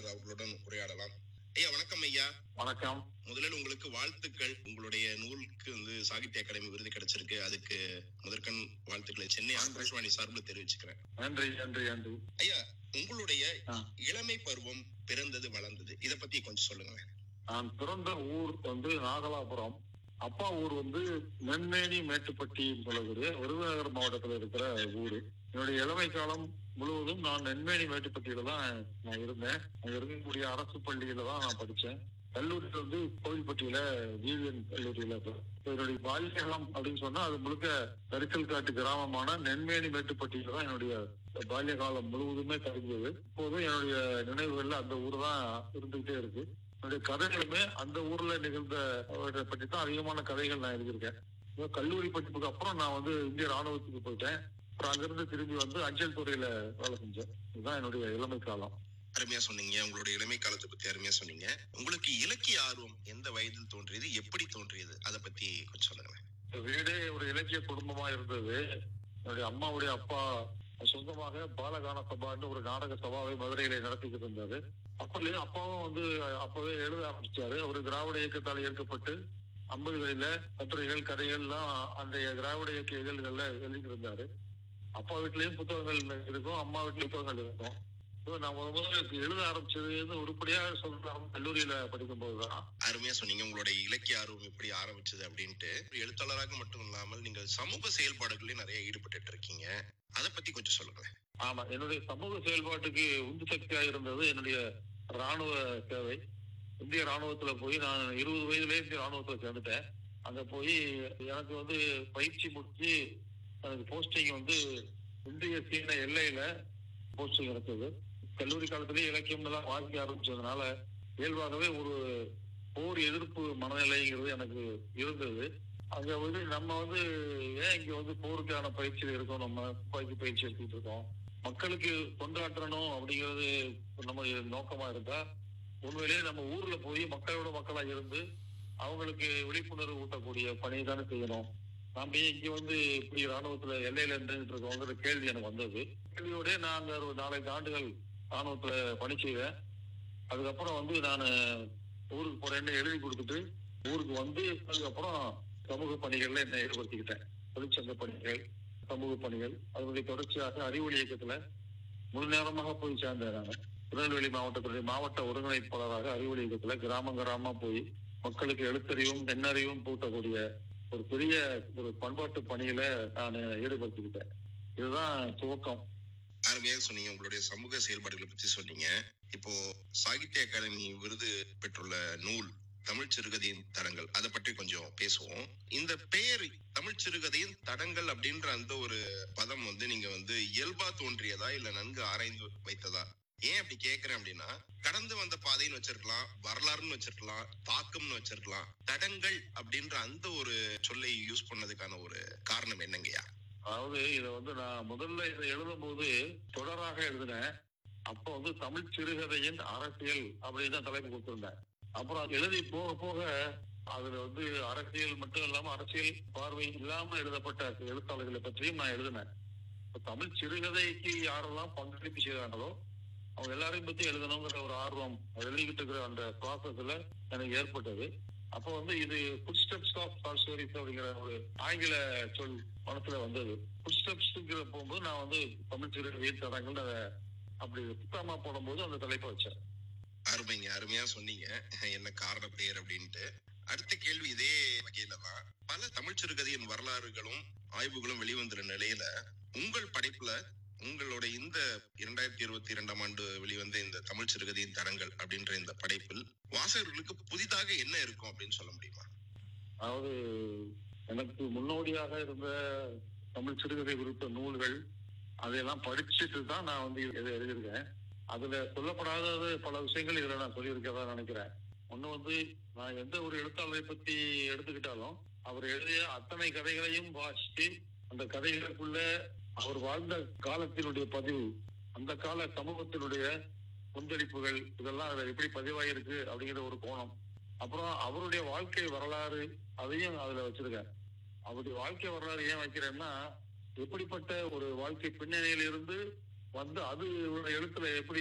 எழுத்தாளர் அவர்களுடன் உரையாடலாம் ஐயா வணக்கம் ஐயா வணக்கம் முதலில் உங்களுக்கு வாழ்த்துக்கள் உங்களுடைய நூலுக்கு வந்து சாகித்ய அகாடமி விருது கிடைச்சிருக்கு அதுக்கு முதற்கண் வாழ்த்துக்களை சென்னை ஆகாஷ்வாணி சார்பில் தெரிவிச்சுக்கிறேன் நன்றி நன்றி நன்றி ஐயா உங்களுடைய ஆ. இளமை பருவம் பிறந்தது வளர்ந்தது இத பத்தி கொஞ்சம் சொல்லுங்க நான் பிறந்த ஊர் வந்து நாகலாபுரம் அப்பா ஊர் வந்து நென்மேனி மேட்டுப்பட்டின்னு சொல்லக்கூடிய விருதுநகர் மாவட்டத்துல இருக்கிற ஊரு என்னுடைய இளமை காலம் முழுவதும் நான் நென்மேனி மேட்டுப்பட்டியில தான் நான் இருந்தேன் அங்க இருக்கக்கூடிய அரசு பள்ளியில தான் நான் படிச்சேன் கல்லூரியில வந்து கோவில்பட்டியில ஜிவிஎன் கல்லூரியில இப்ப என்னுடைய பால்யகாலம் அப்படின்னு சொன்னா அது முழுக்க கரிசல் காட்டு கிராமமான நென்மேனி மேட்டுப்பட்டியில தான் என்னுடைய பால்ய காலம் முழுவதுமே கழிஞ்சது இப்போதும் என்னுடைய நினைவுகள்ல அந்த ஊர் தான் இருந்துகிட்டே இருக்கு என்னுடைய கதைகளுமே அந்த ஊர்ல நிகழ்ந்த அவரை பற்றி தான் அதிகமான கதைகள் நான் எழுதியிருக்கேன் இப்போ கல்லூரி படிப்புக்கு அப்புறம் நான் வந்து இந்திய ராணுவத்துக்கு போயிட்டேன் அப்புறம் அங்கிருந்து திரும்பி வந்து அஞ்சல் துறையில வேலை செஞ்சேன் இதுதான் என்னுடைய இளமை காலம் அருமையா சொன்னீங்க உங்களுடைய இளமை காலத்தை பத்தி அருமையா சொன்னீங்க உங்களுக்கு இலக்கிய ஆர்வம் எந்த வயதில் தோன்றியது எப்படி தோன்றியது அத பத்தி கொஞ்சம் சொல்லுங்க இந்த வீடே ஒரு இலக்கிய குடும்பமா இருந்தது என்னுடைய அம்மாவுடைய அப்பா சொந்தமாக பாலகான சபான்னு ஒரு நாடக சபாவை மதுரையில நடத்திக்கிட்டு இருந்தாரு அப்பலே அப்பாவும் வந்து அப்பவே எழுத ஆரம்பிச்சாரு அவர் திராவிட இயக்கத்தால் ஈர்க்கப்பட்டு ஐம்பதுகளில கட்டுரைகள் கதைகள் எல்லாம் அந்த திராவிட இயக்க இதழ்கள்ல எழுதிட்டு இருந்தாரு அப்பா வீட்லயும் புத்தகங்கள் இருக்கும் அம்மா வீட்லயும் புத்தகங்கள் இருக்கும் So, நான் முத முதல்ல எழுத ஆரம்பிச்சது வந்து உருப்படியா சொல்றேன் கல்லூரியில படிக்கும் போதுதான் அருமையா சொன்னீங்க உங்களுடைய இலக்கிய ஆர்வம் எப்படி ஆரம்பிச்சது அப்படின்ட்டு ஒரு எழுத்தாளராக மட்டும் இல்லாமல் நீங்கள் சமூக செயல்பாடுகளில் நிறைய ஈடுபட்டு இருக்கீங்க அத பத்தி கொஞ்சம் சொல்லுங்க ஆமா என்னுடைய சமூக செயல்பாட்டுக்கு உந்து சக்தியா இருந்தது என்னுடைய ராணுவ சேவை இந்திய ராணுவத்துல போய் நான் இருபது வயதுலயே இந்திய ராணுவத்துல சேர்ந்துட்டேன் அங்க போய் எனக்கு வந்து பயிற்சி முடிச்சு எனக்கு போஸ்டிங் வந்து இந்திய சீன எல்லையில போஸ்டிங் கிடைச்சது கல்லூரி காலத்திலேயே இலக்கியம் எல்லாம் வாசிக்க ஆரம்பிச்சதுனால இயல்பாகவே ஒரு போர் எதிர்ப்பு மனநிலைங்கிறது எனக்கு இருந்தது அங்க வந்து நம்ம வந்து ஏன் இங்க வந்து போருக்கான பயிற்சியில் இருக்கோம் நம்ம துப்பாக்கி பயிற்சி எடுத்துட்டு இருக்கோம் மக்களுக்கு தொண்டாற்றணும் அப்படிங்கிறது நம்ம நோக்கமா இருந்தா உண்மையிலேயே நம்ம ஊர்ல போய் மக்களோட மக்களா இருந்து அவங்களுக்கு விழிப்புணர்வு ஊட்டக்கூடிய பணியை தானே செய்யணும் நாம ஏன் இங்க வந்து இப்படி ராணுவத்துல எல்லையில இருந்துட்டு இருக்கோங்கிற கேள்வி எனக்கு வந்தது கேள்வியோட நான் அங்க ஒரு நாலஞ்சு ஆண்டுகள் ராணுவத்துல பணி செய்வேன் அதுக்கப்புறம் வந்து நான் ஊருக்கு போறேன்னு எழுதி கொடுத்துட்டு ஊருக்கு வந்து அதுக்கப்புறம் சமூக பணிகள்ல என்ன ஈடுபடுத்திக்கிட்டேன் தொழிற்சங்க பணிகள் சமூக பணிகள் அதனுடைய தொடர்ச்சியாக அறிவொளி இயக்கத்துல முழு நேரமாக போய் சேர்ந்தேன் நான் திருநெல்வேலி மாவட்டத்துடைய மாவட்ட ஒருங்கிணைப்பாளராக அறிவொளி இயக்கத்துல கிராமம் கிராமமா போய் மக்களுக்கு எழுத்தறிவும் எண்ணறிவும் பூட்டக்கூடிய ஒரு பெரிய ஒரு பண்பாட்டு பணியில நான் ஈடுபடுத்திக்கிட்டேன் இதுதான் துவக்கம் அருமையா சொன்னீங்க உங்களுடைய சமூக செயல்பாடுகளை பத்தி சொன்னீங்க இப்போ சாகித்ய அகாடமி விருது பெற்றுள்ள நூல் தமிழ் சிறுகதையின் தடங்கள் அதை பற்றி கொஞ்சம் பேசுவோம் இந்த பெயர் தமிழ் சிறுகதையின் தடங்கள் அப்படின்ற அந்த ஒரு பதம் வந்து நீங்க வந்து இயல்பா தோன்றியதா இல்ல நன்கு ஆராய்ந்து வைத்ததா ஏன் அப்படி கேக்குறேன் அப்படின்னா கடந்து வந்த பாதைன்னு வச்சிருக்கலாம் வரலாறுன்னு வச்சிருக்கலாம் தாக்கம்னு வச்சிருக்கலாம் தடங்கள் அப்படின்ற அந்த ஒரு சொல்லை யூஸ் பண்ணதுக்கான ஒரு காரணம் என்னங்கய்யா அதாவது இதை வந்து நான் முதல்ல இதை எழுதும் போது தொடராக எழுதினேன் அப்போ வந்து தமிழ் சிறுகதையின் அரசியல் அப்படின்னு தான் தலைப்பு கொடுத்திருந்தேன் அப்புறம் அது எழுதி போக போக அதுல வந்து அரசியல் மட்டும் இல்லாம அரசியல் பார்வை இல்லாம எழுதப்பட்ட எழுத்தாளர்களை பற்றியும் நான் எழுதினேன் இப்ப தமிழ் சிறுகதைக்கு யாரெல்லாம் பங்களிப்பு செய்தாங்களோ அவங்க எல்லாரையும் பத்தி எழுதணுங்கிற ஒரு ஆர்வம் எழுதிக்கிட்டு இருக்கிற அந்த ப்ராசஸ்ல எனக்கு ஏற்பட்டது அப்போ வந்து இது footsteps of short stories அப்படிங்கிற ஒரு ஆங்கில சொல் மனசுல வந்தது ஃபுட் ஸ்டெப்ஸ்ங்கிற போகும்போது நான் வந்து தமிழ் சிறுகதை தடங்கள் அதை அப்படி புத்தகமா போடும்போது அந்த தலைப்பை வச்சேன் அருமைங்க அருமையா சொன்னீங்க என்ன காரண பெயர் அப்படின்ட்டு அடுத்த கேள்வி இதே வகையில தான் பல தமிழ் சிறுகதையின் வரலாறுகளும் ஆய்வுகளும் வெளிவந்துற நிலையில உங்கள் படைப்புல உங்களோட இந்த இரண்டாயிரத்தி இருபத்தி இரண்டாம் ஆண்டு வெளிவந்த இந்த தமிழ் சிறுகதையின் தரங்கள் அப்படின்ற இந்த படைப்பில் வாசகர்களுக்கு புதிதாக என்ன இருக்கும் அப்படின்னு சொல்ல முடியுமா அதாவது எனக்கு முன்னோடியாக இருந்த தமிழ் சிறுகதை குறித்த நூல்கள் அதையெல்லாம் படிச்சுட்டு தான் நான் வந்து இதை எழுதியிருக்கேன் அதுல சொல்லப்படாத பல விஷயங்கள் இதுல நான் சொல்லியிருக்கதா நினைக்கிறேன் ஒண்ணு வந்து நான் எந்த ஒரு எழுத்தாளரை பத்தி எடுத்துக்கிட்டாலும் அவர் எழுதிய அத்தனை கதைகளையும் வாசித்து அந்த கதைகளுக்குள்ள அவர் வாழ்ந்த காலத்தினுடைய பதிவு அந்த கால சமூகத்தினுடைய கொந்தளிப்புகள் இதெல்லாம் அதுல எப்படி பதிவாயிருக்கு அப்படிங்கிற ஒரு கோணம் அப்புறம் அவருடைய வாழ்க்கை வரலாறு அதையும் அதுல வச்சிருக்கேன் அவருடைய வாழ்க்கை வரலாறு ஏன் வைக்கிறேன்னா எப்படிப்பட்ட ஒரு வாழ்க்கை பின்னணியில இருந்து வந்து அது இவருடைய எழுத்துல எப்படி